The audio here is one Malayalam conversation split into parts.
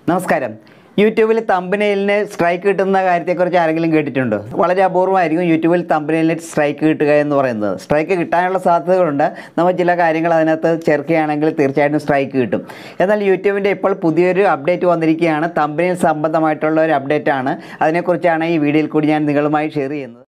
നമസ്കാരം യൂട്യൂബിൽ തമ്പനയിലിന് സ്ട്രൈക്ക് കിട്ടുന്ന കാര്യത്തെക്കുറിച്ച് ആരെങ്കിലും കേട്ടിട്ടുണ്ടോ വളരെ അപൂർവമായിരിക്കും യൂട്യൂബിൽ തമ്പനയിലിന് സ്ട്രൈക്ക് കിട്ടുക എന്ന് പറയുന്നത് സ്ട്രൈക്ക് കിട്ടാനുള്ള സാധ്യതകളുണ്ട് നമ്മൾ ചില കാര്യങ്ങൾ അതിനകത്ത് ചേർക്കുകയാണെങ്കിൽ തീർച്ചയായിട്ടും സ്ട്രൈക്ക് കിട്ടും എന്നാൽ യൂട്യൂബിൻ്റെ ഇപ്പോൾ പുതിയൊരു അപ്ഡേറ്റ് വന്നിരിക്കുകയാണ് തമ്പനയിൽ സംബന്ധമായിട്ടുള്ള ഒരു അപ്ഡേറ്റ് ആണ് അതിനെക്കുറിച്ചാണ് ഈ വീഡിയോയിൽ കൂടി ഞാൻ നിങ്ങളുമായി ഷെയർ ചെയ്യുന്നത്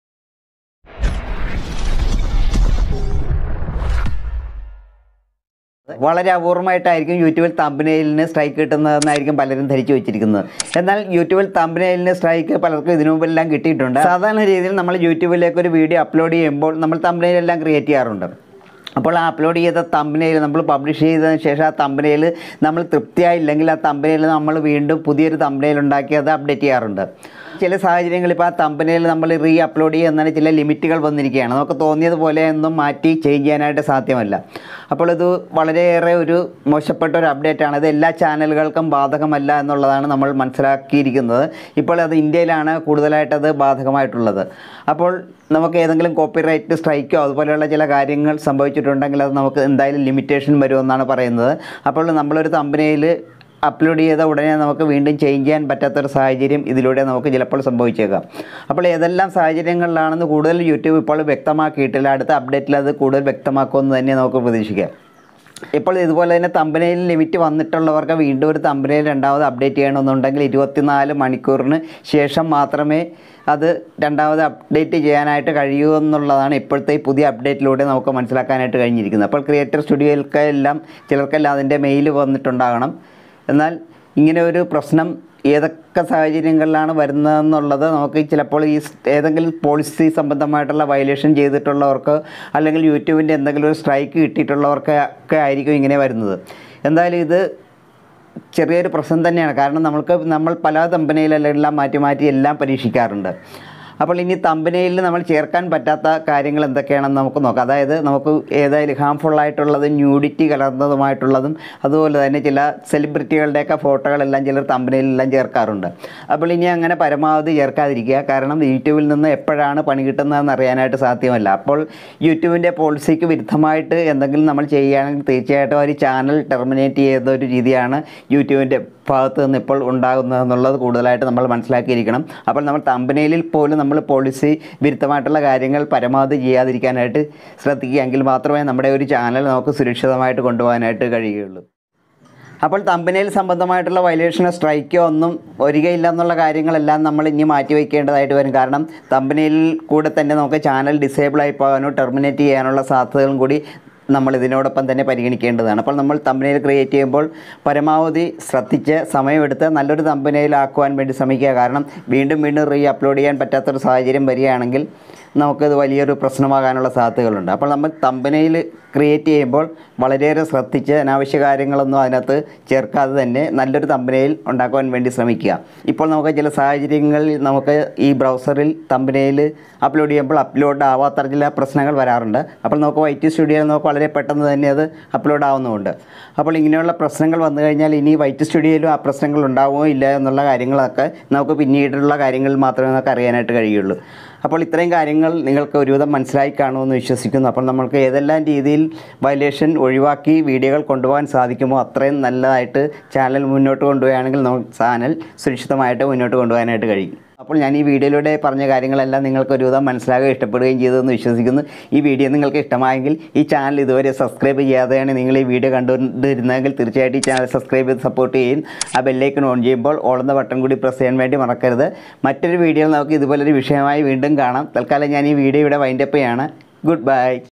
വളരെ അപൂർവമായിട്ടായിരിക്കും യൂട്യൂബിൽ തമ്പനയിലിന് സ്ട്രൈക്ക് കിട്ടുന്നതെന്നായിരിക്കും പലരും ധരിച്ചു വെച്ചിരിക്കുന്നത് എന്നാൽ യൂട്യൂബിൽ തമ്പനയിലിന് സ്ട്രൈക്ക് പലർക്കും ഇതിനു മുമ്പെല്ലാം കിട്ടിയിട്ടുണ്ട് സാധാരണ രീതിയിൽ നമ്മൾ യൂട്യൂബിലേക്ക് ഒരു വീഡിയോ അപ്ലോഡ് ചെയ്യുമ്പോൾ നമ്മൾ തമ്പനയിലെല്ലാം ക്രിയേറ്റ് ചെയ്യാറുണ്ട് അപ്പോൾ ആ അപ്ലോഡ് ചെയ്ത തമ്പനയിൽ നമ്മൾ പബ്ലിഷ് ചെയ്തതിന് ശേഷം ആ തമ്പനയിൽ നമ്മൾ തൃപ്തിയായില്ലെങ്കിൽ ആ തമ്പനയിൽ നമ്മൾ വീണ്ടും പുതിയൊരു തമ്പനയിൽ ഉണ്ടാക്കി അത് അപ്ഡേറ്റ് ചെയ്യാറുണ്ട് ചില സാഹചര്യങ്ങളിൽ ഇപ്പോൾ ആ തമ്പനയിൽ നമ്മൾ റീ അപ്ലോഡ് ചെയ്യുന്നതിന് ചില ലിമിറ്റുകൾ വന്നിരിക്കുകയാണ് നമുക്ക് തോന്നിയതുപോലെ ഒന്നും മാറ്റി ചേഞ്ച് ചെയ്യാനായിട്ട് സാധ്യമല്ല അപ്പോൾ ഇത് വളരെയേറെ ഒരു മോശപ്പെട്ട ഒരു അപ്ഡേറ്റ് ആണ് ഇത് എല്ലാ ചാനലുകൾക്കും ബാധകമല്ല എന്നുള്ളതാണ് നമ്മൾ മനസ്സിലാക്കിയിരിക്കുന്നത് ഇപ്പോൾ അത് ഇന്ത്യയിലാണ് കൂടുതലായിട്ട് അത് ബാധകമായിട്ടുള്ളത് അപ്പോൾ നമുക്ക് ഏതെങ്കിലും കോപ്പിറൈറ്റ് സ്ട്രൈക്കോ അതുപോലെയുള്ള ചില കാര്യങ്ങൾ സംഭവിച്ചിട്ടുണ്ടെങ്കിൽ അത് നമുക്ക് എന്തായാലും ലിമിറ്റേഷൻ വരുമെന്നാണ് പറയുന്നത് അപ്പോൾ നമ്മളൊരു കമ്പനിയിൽ അപ്ലോഡ് ചെയ്ത ഉടനെ നമുക്ക് വീണ്ടും ചേഞ്ച് ചെയ്യാൻ പറ്റാത്തൊരു സാഹചര്യം ഇതിലൂടെ നമുക്ക് ചിലപ്പോൾ സംഭവിച്ചേക്കാം അപ്പോൾ ഏതെല്ലാം സാഹചര്യങ്ങളിലാണെന്ന് കൂടുതൽ യൂട്യൂബ് ഇപ്പോൾ വ്യക്തമാക്കിയിട്ടില്ല അടുത്ത അപ്ഡേറ്റിൽ അത് കൂടുതൽ വ്യക്തമാക്കുമെന്ന് തന്നെ നമുക്ക് പ്രതീക്ഷിക്കാം ഇപ്പോൾ ഇതുപോലെ തന്നെ തമ്പനയിൽ ലിമിറ്റ് വന്നിട്ടുള്ളവർക്ക് വീണ്ടും ഒരു തമ്പനയിൽ രണ്ടാമത് അപ്ഡേറ്റ് ചെയ്യണമെന്നുണ്ടെങ്കിൽ ഇരുപത്തിനാല് മണിക്കൂറിന് ശേഷം മാത്രമേ അത് രണ്ടാമത് അപ്ഡേറ്റ് ചെയ്യാനായിട്ട് കഴിയൂ എന്നുള്ളതാണ് ഇപ്പോഴത്തെ ഈ പുതിയ അപ്ഡേറ്റിലൂടെ നമുക്ക് മനസ്സിലാക്കാനായിട്ട് കഴിഞ്ഞിരിക്കുന്നത് അപ്പോൾ ക്രിയേറ്റർ സ്റ്റുഡിയോയിൽക്ക് എല്ലാം ചിലർക്കെല്ലാം അതിൻ്റെ മെയിൽ വന്നിട്ടുണ്ടാകണം എന്നാൽ ഇങ്ങനെ ഒരു പ്രശ്നം ഏതൊക്കെ സാഹചര്യങ്ങളിലാണ് വരുന്നതെന്നുള്ളത് നമുക്ക് ചിലപ്പോൾ ഈ സ് ഏതെങ്കിലും പോളിസി സംബന്ധമായിട്ടുള്ള വയലേഷൻ ചെയ്തിട്ടുള്ളവർക്ക് അല്ലെങ്കിൽ യൂട്യൂബിൻ്റെ എന്തെങ്കിലും ഒരു സ്ട്രൈക്ക് കിട്ടിയിട്ടുള്ളവർക്ക് ഒക്കെ ആയിരിക്കും ഇങ്ങനെ വരുന്നത് എന്തായാലും ഇത് ചെറിയൊരു പ്രശ്നം തന്നെയാണ് കാരണം നമ്മൾക്ക് നമ്മൾ പല കമ്പനിയിലെല്ലാം മാറ്റി മാറ്റി എല്ലാം പരീക്ഷിക്കാറുണ്ട് അപ്പോൾ ഇനി തമ്പനയിൽ നമ്മൾ ചേർക്കാൻ പറ്റാത്ത കാര്യങ്ങൾ എന്തൊക്കെയാണെന്ന് നമുക്ക് നോക്കാം അതായത് നമുക്ക് ഏതായാലും ഹാംഫുൾ ആയിട്ടുള്ളതും ന്യൂഡിറ്റി കലർന്നതുമായിട്ടുള്ളതും അതുപോലെ തന്നെ ചില സെലിബ്രിറ്റികളുടെയൊക്കെ ഫോട്ടോകളെല്ലാം ചിലർ തമ്പനയിലെല്ലാം ചേർക്കാറുണ്ട് അപ്പോൾ ഇനി അങ്ങനെ പരമാവധി ചേർക്കാതിരിക്കുക കാരണം യൂട്യൂബിൽ നിന്ന് എപ്പോഴാണ് പണി കിട്ടുന്നതെന്ന് അറിയാനായിട്ട് സാധ്യമല്ല അപ്പോൾ യൂട്യൂബിൻ്റെ പോളിസിക്ക് വിരുദ്ധമായിട്ട് എന്തെങ്കിലും നമ്മൾ ചെയ്യുകയാണെങ്കിൽ തീർച്ചയായിട്ടും ഒരു ചാനൽ ടെർമിനേറ്റ് ചെയ്ത ഒരു രീതിയാണ് യൂട്യൂബിൻ്റെ ഭാഗത്ത് നിന്ന് ഇപ്പോൾ ഉണ്ടാകുന്നതെന്നുള്ളത് കൂടുതലായിട്ട് നമ്മൾ മനസ്സിലാക്കിയിരിക്കണം അപ്പോൾ നമ്മൾ തമ്പനയിലിൽ പോലും നമ്മൾ പോളിസി വിരുദ്ധമായിട്ടുള്ള കാര്യങ്ങൾ പരമാവധി ചെയ്യാതിരിക്കാനായിട്ട് ശ്രദ്ധിക്കുകയെങ്കിൽ മാത്രമേ നമ്മുടെ ഒരു ചാനൽ നമുക്ക് സുരക്ഷിതമായിട്ട് കൊണ്ടുപോകാനായിട്ട് കഴിയുകയുള്ളൂ അപ്പോൾ തമ്പനയിൽ സംബന്ധമായിട്ടുള്ള വയലേഷനോ സ്ട്രൈക്കോ ഒന്നും വരികയില്ല എന്നുള്ള കാര്യങ്ങളെല്ലാം നമ്മൾ ഇനി മാറ്റി വയ്ക്കേണ്ടതായിട്ട് വരും കാരണം തമ്പനയിൽ കൂടെ തന്നെ നമുക്ക് ചാനൽ ഡിസേബിൾ ആയി പോകാനോ ടെർമിനേറ്റ് ചെയ്യാനുള്ള സാധ്യതകളും കൂടി നമ്മൾ ഇതിനോടൊപ്പം തന്നെ പരിഗണിക്കേണ്ടതാണ് അപ്പോൾ നമ്മൾ തമ്പനയിൽ ക്രിയേറ്റ് ചെയ്യുമ്പോൾ പരമാവധി ശ്രദ്ധിച്ച് സമയമെടുത്ത് നല്ലൊരു തമ്പനയിലാക്കുവാൻ വേണ്ടി ശ്രമിക്കുക കാരണം വീണ്ടും വീണ്ടും റീ അപ്ലോഡ് ചെയ്യാൻ പറ്റാത്തൊരു സാഹചര്യം വരികയാണെങ്കിൽ നമുക്കത് വലിയൊരു പ്രശ്നമാകാനുള്ള സാധ്യതകളുണ്ട് അപ്പോൾ നമ്മൾ തമ്പനയിൽ ക്രിയേറ്റ് ചെയ്യുമ്പോൾ വളരെയേറെ ശ്രദ്ധിച്ച് അനാവശ്യ കാര്യങ്ങളൊന്നും അതിനകത്ത് ചേർക്കാതെ തന്നെ നല്ലൊരു തമ്പനയിൽ ഉണ്ടാക്കുവാൻ വേണ്ടി ശ്രമിക്കുക ഇപ്പോൾ നമുക്ക് ചില സാഹചര്യങ്ങളിൽ നമുക്ക് ഈ ബ്രൗസറിൽ തമ്പനയിൽ അപ്ലോഡ് ചെയ്യുമ്പോൾ അപ്ലോഡ് ആവാത്ത ചില പ്രശ്നങ്ങൾ വരാറുണ്ട് അപ്പോൾ നമുക്ക് വൈറ്റ് സ്റ്റുഡിയോയിൽ നമുക്ക് വളരെ പെട്ടെന്ന് തന്നെ അത് അപ്ലോഡ് ആവുന്നുമുണ്ട് അപ്പോൾ ഇങ്ങനെയുള്ള പ്രശ്നങ്ങൾ വന്നു കഴിഞ്ഞാൽ ഇനി വൈറ്റ് സ്റ്റുഡിയോയിലും ആ പ്രശ്നങ്ങൾ ഉണ്ടാവുമോ ഇല്ല എന്നുള്ള കാര്യങ്ങളൊക്കെ നമുക്ക് പിന്നീടുള്ള കാര്യങ്ങളിൽ മാത്രമേ നമുക്ക് അറിയാനായിട്ട് കഴിയുള്ളൂ അപ്പോൾ ഇത്രയും കാര്യങ്ങൾ നിങ്ങൾക്ക് ഒരുവിധം മനസ്സിലായി കാണുമെന്ന് വിശ്വസിക്കുന്നു അപ്പോൾ നമ്മൾക്ക് ഏതെല്ലാം രീതിയിൽ വയലേഷൻ ഒഴിവാക്കി വീഡിയോകൾ കൊണ്ടുപോകാൻ സാധിക്കുമോ അത്രയും നല്ലതായിട്ട് ചാനൽ മുന്നോട്ട് കൊണ്ടുപോവുകയാണെങ്കിൽ നമുക്ക് ചാനൽ സുരക്ഷിതമായിട്ട് മുന്നോട്ട് കൊണ്ടുപോകാനായിട്ട് കഴിയും അപ്പോൾ ഞാൻ ഈ വീഡിയോയിലൂടെ പറഞ്ഞ കാര്യങ്ങളെല്ലാം നിങ്ങൾക്ക് ഒരുവിധം മനസ്സിലാകുകയും ഇഷ്ടപ്പെടുകയും ചെയ്തതെന്ന് വിശ്വസിക്കുന്നു ഈ വീഡിയോ നിങ്ങൾക്ക് ഇഷ്ടമായെങ്കിൽ ഈ ചാനൽ ഇതുവരെ സബ്സ്ക്രൈബ് ചെയ്യാതെയാണ് നിങ്ങൾ ഈ വീഡിയോ കണ്ടുകൊണ്ടിരുന്നതെങ്കിൽ തീർച്ചയായിട്ടും ഈ ചാനൽ സബ്സ്ക്രൈബ് ചെയ്ത് സപ്പോർട്ട് ചെയ്യും ആ ബെല്ലൈക്കൺ ഓൺ ചെയ്യുമ്പോൾ ഓളുന്ന ബട്ടൺ കൂടി പ്രസ് ചെയ്യാൻ വേണ്ടി മറക്കരുത് മറ്റൊരു വീഡിയോയിൽ നമുക്ക് ഇതുപോലൊരു വിഷയമായി വീണ്ടും കാണാം തൽക്കാലം ഞാൻ ഈ വീഡിയോ ഇവിടെ വൈൻഡപ്പ് ചെയ്യാണ് ഗുഡ് ബൈ